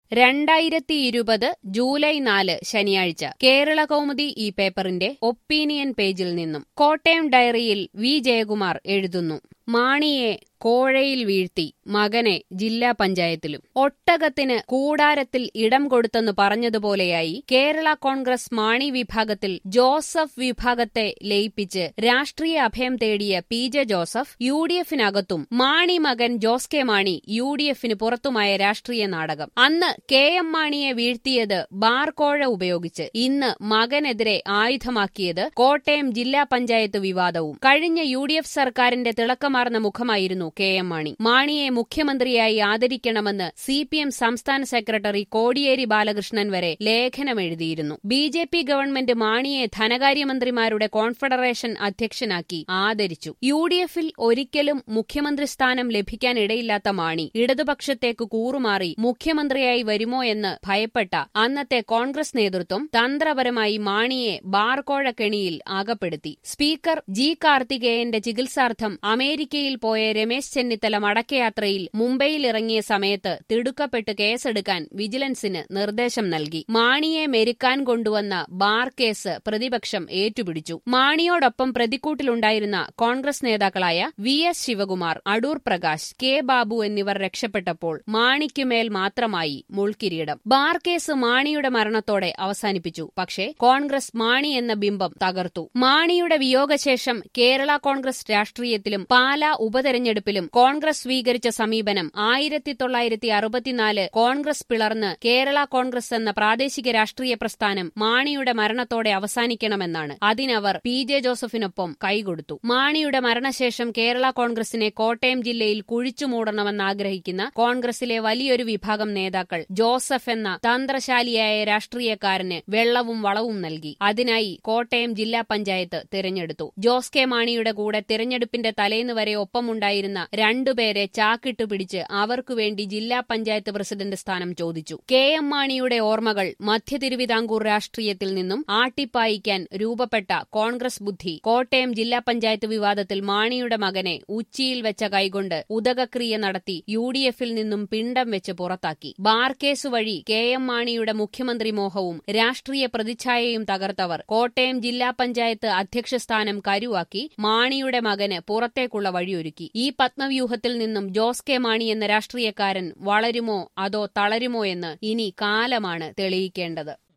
രണ്ടായിരത്തി ഇരുപത് ജൂലൈ നാല് ശനിയാഴ്ച കേരള കൗമുദി ഈ പേപ്പറിന്റെ ഒപ്പീനിയൻ പേജിൽ നിന്നും കോട്ടയം ഡയറിയിൽ വി ജയകുമാർ എഴുതുന്നു മാണിയെ കോഴയിൽ വീഴ്ത്തി മകനെ ജില്ലാ പഞ്ചായത്തിലും ഒട്ടകത്തിന് കൂടാരത്തിൽ ഇടം കൊടുത്തെന്ന് പറഞ്ഞതുപോലെയായി കേരള കോൺഗ്രസ് മാണി വിഭാഗത്തിൽ ജോസഫ് വിഭാഗത്തെ ലയിപ്പിച്ച് രാഷ്ട്രീയ അഭയം തേടിയ P J Joseph U D എഫിനകത്തും മാണി മകൻ Jose K Mani U D എഫിന് പുറത്തുമായ രാഷ്ട്രീയ നാടകം അന്ന് കെ എം മാണിയെ വീഴ്ത്തിയത് ബാർകോഴ ഉപയോഗിച്ച് ഇന്ന് മകനെതിരെ ആയുധമാക്കിയത് കോട്ടയം ജില്ലാ പഞ്ചായത്ത് വിവാദവും കഴിഞ്ഞ യു ഡി എഫ് സർക്കാരിന്റെ തിളക്കമാർന്ന മുഖമായിരുന്നു കെ എം മാണി മാണിയെ മുഖ്യമന്ത്രിയായി ആദരിക്കണമെന്ന് സി പി എം സംസ്ഥാന സെക്രട്ടറി കോടിയേരി ബാലകൃഷ്ണൻ വരെ ലേഖനമെഴുതിയിരുന്നു ബി ജെ പി ഗവൺമെന്റ് മാണിയെ ധനകാര്യമന്ത്രിമാരുടെ കോൺഫെഡറേഷൻ അധ്യക്ഷനാക്കി ആദരിച്ചു യു ഡി എഫിൽ ഒരിക്കലും മുഖ്യമന്ത്രി സ്ഥാനം ലഭിക്കാനിടയില്ലാത്ത മാണി ഇടതുപക്ഷത്തേക്ക് കൂറുമാറി മുഖ്യമന്ത്രിയായി വരുമോ എന്ന് ഭയപ്പെട്ട അന്നത്തെ കോൺഗ്രസ് നേതൃത്വം തന്ത്രപരമായി മാണിയെ ബാർകോഴ കെണിയിൽ അകപ്പെടുത്തി സ്പീക്കർ ജി കാർത്തികേയന്റെ ചികിത്സാർത്ഥം അമേരിക്കയിൽ പോയ രമേശ് ചെന്നിത്തല മടക്കയാത്രയിൽ മുംബൈയിൽ ഇറങ്ങിയ സമയത്ത് തിടുക്കപ്പെട്ട് കേസെടുക്കാൻ വിജിലൻസിന് നിർദ്ദേശം നൽകി മാണിയെ മെരുക്കാൻ കൊണ്ടുവന്ന ബാർ കേസ് പ്രതിപക്ഷം ഏറ്റുപിടിച്ചു മാണിയോടൊപ്പം പ്രതിക്കൂട്ടിലുണ്ടായിരുന്ന കോൺഗ്രസ് നേതാക്കളായ V S Sivakumar Adoor Prakash K Babu എന്നിവർ രക്ഷപ്പെട്ടപ്പോൾ മാണിക്കുമേൽ മാത്രമായി മുൾക്കിരീടം ബാർ കേസ് മാണിയുടെ മരണത്തോടെ അവസാനിപ്പിച്ചു പക്ഷേ കോൺഗ്രസ് മാണി എന്ന ബിംബം തകർത്തു മാണിയുടെ വിയോഗശേഷം കേരള കോൺഗ്രസ് രാഷ്ട്രീയത്തിലും പാലാ ഉപതെരഞ്ഞെടുപ്പിലും കോൺഗ്രസ് സ്വീകരിച്ച സമീപനം ആയിരത്തി തൊള്ളായിരത്തി അറുപത്തിനാല് കോൺഗ്രസ് പിളർന്ന് കേരള കോൺഗ്രസ് എന്ന പ്രാദേശിക രാഷ്ട്രീയ പ്രസ്ഥാനം മാണിയുടെ മരണത്തോടെ അവസാനിക്കണമെന്നാണ് അതിനവർ പി ജെ ജോസഫിനൊപ്പം കൈകൊടുത്തു മാണിയുടെ മരണശേഷം കേരള കോൺഗ്രസിനെ കോട്ടയം ജില്ലയിൽ കുഴിച്ചുമൂടണമെന്നാഗ്രഹിക്കുന്ന കോൺഗ്രസിലെ വലിയൊരു വിഭാഗം നേതാക്കൾ ജോസഫ് എന്ന തന്ത്രശാലിയായ രാഷ്ട്രീയക്കാരന് വെള്ളവും വളവും നൽകി അതിനായി കോട്ടയം ജില്ലാ പഞ്ചായത്ത് തിരഞ്ഞെടുത്തു ജോസ് കെ മാണിയുടെ കൂടെ തിരഞ്ഞെടുപ്പിന്റെ തലേന്ന് വരെ ഒപ്പമുണ്ടായിരുന്ന രണ്ടുപേരെ ചാക്കിട്ടു പിടിച്ച് അവർക്കുവേണ്ടി ജില്ലാ പഞ്ചായത്ത് പ്രസിഡന്റ് സ്ഥാനം ചോദിച്ചു കെ എം മാണിയുടെ ഓർമ്മകൾ മധ്യ തിരുവിതാംകൂർ രാഷ്ട്രീയത്തിൽ നിന്നും ആട്ടിപ്പായിക്കാൻ രൂപപ്പെട്ട കോൺഗ്രസ് ബുദ്ധി കോട്ടയം ജില്ലാ പഞ്ചായത്ത് വിവാദത്തിൽ മാണിയുടെ മകനെ ഉച്ചിയിൽ വെച്ച കൈകൊണ്ട് ഉദകക്രിയ നടത്തി യു ഡി എഫിൽ നിന്നും പിണ്ടം വെച്ച് പുറത്താക്കി ബാർ കേസ് വഴി കെ എം മാണിയുടെ മുഖ്യമന്ത്രി മോഹവും രാഷ്ട്രീയ പ്രതിച്ഛായയും തകർത്തവർ കോട്ടയം ജില്ലാ പഞ്ചായത്ത് അധ്യക്ഷ സ്ഥാനം കരുവാക്കി മാണിയുടെ മകന് പുറത്തേക്കുള്ള വഴിയൊരുക്കി ഈ പത്മവ്യൂഹത്തിൽ നിന്നും ജോസ് കെ മാണി എന്ന രാഷ്ട്രീയക്കാരൻ വളരുമോ അതോ തളരുമോ എന്ന് ഇനി കാലമാണ് തെളിയിക്കേണ്ടത്